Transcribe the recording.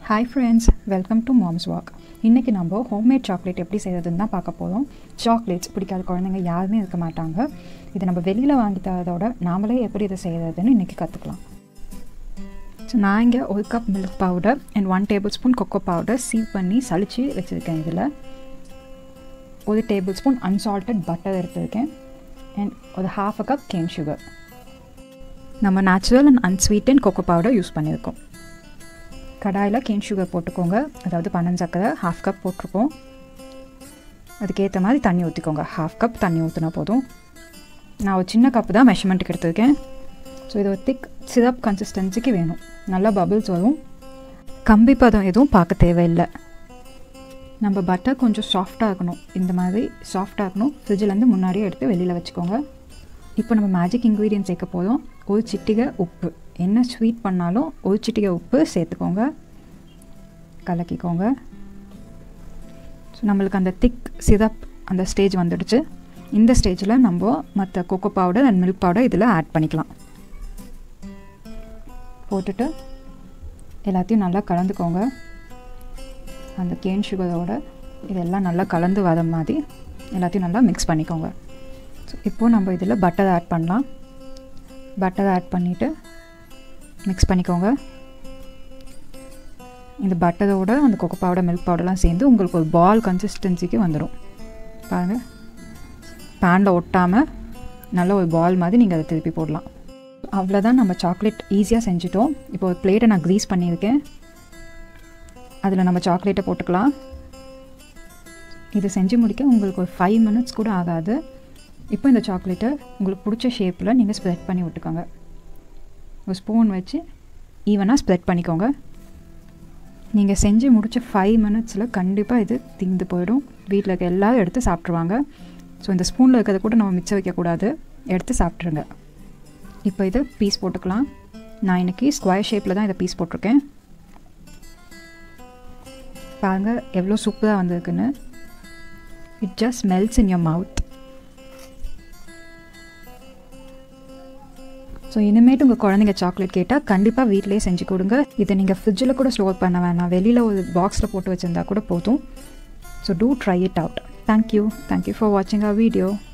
hi friends welcome to mom's walk இன்றைக்கி நம்ம homemade chocolate எப்படி செய்கிறதுன்னு தான் பார்க்க போகிறோம் சாக்லேட்ஸ் பிடிக்காத குழந்தைங்க யாருமே இருக்க மாட்டாங்க இதை நம்ம வெளியில் வாங்கி தரதோட நாமளே எப்படி இதை செய்கிறதுன்னு இன்றைக்கி கற்றுக்கலாம் ஸோ நான் இங்கே ஒரு cup milk powder and one tablespoon cocoa powder sieve பண்ணி சளிச்சு வச்சுருக்கேன் இதில் ஒரு டேபிள் ஸ்பூன் அன்சால்டட் பட்டர் எடுத்துருக்கேன் அண்ட் ஒரு half a cup cane sugar நம்ம natural and unsweetened cocoa powder use பண்ணியிருக்கோம் கடாயில் கேன் சுகர் போட்டுக்கோங்க அதாவது பனஞ்சக்கரை ஹாஃப் கப் போட்டிருக்கோம் அதுக்கேற்ற மாதிரி தண்ணி ஊற்றிக்கோங்க ஹாஃப் கப் தண்ணி ஊற்றினா போதும் நான் ஒரு சின்ன கப்பு தான் மெஷர்மெண்ட்டுக்கு எடுத்திருக்கேன் ஸோ இது ஒரு திக் சிரப் கன்சிஸ்டன்சிக்கு வேணும் நல்லா பபிள்ஸ் வரும் கம்பி பதம் எதுவும் பார்க்க தேவையில்லை நம்ம பட்டர் கொஞ்சம் சாஃப்டாக இருக்கணும் இந்த மாதிரி சாஃப்டாக இருக்கணும் ஃப்ரிட்ஜிலேருந்து முன்னாடியே எடுத்து வெளியில் வச்சுக்கோங்க இப்போ நம்ம மேஜிக் இன்க்ரீடியன்ட் சேர்க்க போதும் ஒரு சிட்டிகை உப்பு என்ன ஸ்வீட் பண்ணாலும் ஒரு சிட்டிகை உப்பு சேர்த்துக்கோங்க கலக்கிக்கோங்க ஸோ நம்மளுக்கு அந்த திக் சிரப் அந்த ஸ்டேஜ் வந்துடுச்சு இந்த ஸ்டேஜில் நம்ம மற்ற cocoa powder and milk powder இதில் ஆட் பண்ணிக்கலாம் போட்டுட்டு எல்லாத்தையும் நல்லா கலந்துக்கோங்க அந்த கேன் சுகரோட இதெல்லாம் நல்லா கலந்து வர மாதிரி எல்லாத்தையும் நல்லா மிக்ஸ் பண்ணிக்கோங்க ஸோ இப்போது நம்ம இதில் பட்டர் ஆட் பண்ணலாம் பட்டர் ஆட் பண்ணிவிட்டு மிக்ஸ் பண்ணிக்கோங்க இந்த பட்டரோட அந்த கொக்கோ பவுடர் மில்க் பவுடர்லாம் சேர்ந்து உங்களுக்கு ஒரு பால் கன்சிஸ்டன்சிக்கு வந்துடும் பாருங்கள் பேனில் ஒட்டாமல் நல்ல ஒரு பால் மாதிரி நீங்கள் அதை திருப்பி போடலாம் அவ்வளோதான் நம்ம சாக்லேட் ஈஸியாக செஞ்சுட்டோம் இப்போ ஒரு பிளேட்டை நான் க்ரீஸ் பண்ணியிருக்கேன் அதில் நம்ம சாக்லேட்டை போட்டுக்கலாம் இது செஞ்சு முடிக்க உங்களுக்கு ஒரு ஃபைவ் மினிட்ஸ் கூட ஆகாது இப்போ இந்த சாக்லேட்டை உங்களுக்கு பிடிச்ச ஷேப்பில் நீங்கள் ஸ்ப்ரெட் பண்ணி விட்டுக்கோங்க ஒரு ஸ்பூன் வச்சு ஈவனாக ஸ்ப்ரெட் பண்ணிக்கோங்க நீங்கள் செஞ்சு முடித்த ஃபைவ் மினிட்ஸில் கண்டிப்பாக இது திந்து போயிடும் வீட்டில் இருக்க எல்லோரும் எடுத்து சாப்பிட்ருவாங்க ஸோ இந்த ஸ்பூனில் இருக்கிறத கூட நம்ம மிச்சம் வைக்கக்கூடாது எடுத்து சாப்பிட்ருங்க இப்போ இதை பீஸ் போட்டுக்கலாம் நான் இன்றைக்கி ஸ்கொயர் ஷேப்பில் தான் இதை பீஸ் போட்டிருக்கேன் பாருங்கள் எவ்வளோ சூப்பராக வந்திருக்குன்னு it just melts in your mouth so இனிமேட்டு உங்கள் குழந்தைங்க சாக்லேட் கேட்டால் கண்டிப்பாக வீட்டிலே செஞ்சு கொடுங்க இதை நீங்கள் ஃப்ரிட்ஜில் கூட ஸ்டோர் பண்ண வேணாம் வெளியில் ஒரு பாக்ஸில் போட்டு வச்சுருந்தா கூட போதும் so do try it out thank you thank you for வாட்சிங் அ வீடியோ